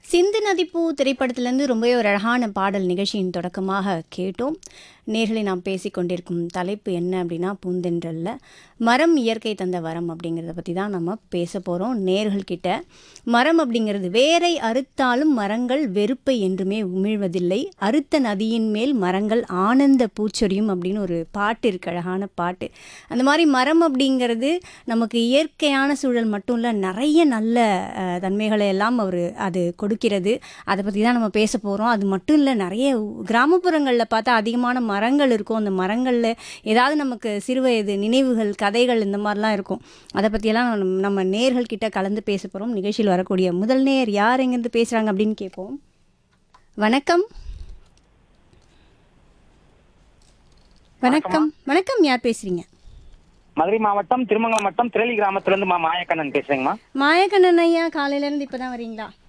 சிந்து நதிப்பூ திரைப்படத்திலேருந்து ரொம்பவே ஒரு அழகான பாடல் நிகழ்ச்சியின் தொடக்கமாக கேட்டோம் நேர்களை நாம் பேசிக்கொண்டிருக்கும் தலைப்பு என்ன அப்படின்னா பூந்தென்றல்ல மரம் இயற்கை தந்த வரம் அப்படிங்கிறத பற்றி தான் நம்ம பேச போகிறோம் நேர்கள் கிட்ட மரம் அப்படிங்கிறது வேரை அறுத்தாலும் மரங்கள் வெறுப்பை என்றுமே உமிழ்வதில்லை அறுத்த நதியின் மேல் மரங்கள் ஆனந்த பூச்சொரியும் அப்படின்னு ஒரு பாட்டு இருக்கு அழகான பாட்டு அந்த மாதிரி மரம் அப்படிங்கிறது நமக்கு இயற்கையான சூழல் மட்டும் இல்லை நிறைய நல்ல அஹ், தன்மைகளை எல்லாம் அவர் அது கொடுக்கிறது அதை பற்றி தான் நம்ம பேச போகிறோம் அது மட்டும் இல்லை நிறைய கிராமப்புறங்களில் பார்த்தா அதிகமான மரங்கள் இருக்கும் அந்த மரங்களில் ஏதாவது நமக்கு சிறுவயது நினைவுகள் கதைகள் இந்த மாதிரிலாம் இருக்கும் அதை பற்றியெல்லாம் நம்ம- நம்ம நேர்கள் கிட்ட கலந்து பேச போகிறோம் நிகழ்ச்சியில் வரக்கூடிய முதல் நேர் யார் எங்கேருந்து பேசுகிறாங்க அப்படின்னு கேட்போம் வணக்கம் வணக்கம் வணக்கம் யார் பேசுறீங்க மதுரை மாவட்டம் திருமங்கலம் வட்டம் திரளி கிராமத்துல இருந்து மா மாயக்கண்ணன் பேசுறேங்கம்மா மாயக்கண்ணன் ஐயா காலையில இருந்து இப்பதான் வரீங்களா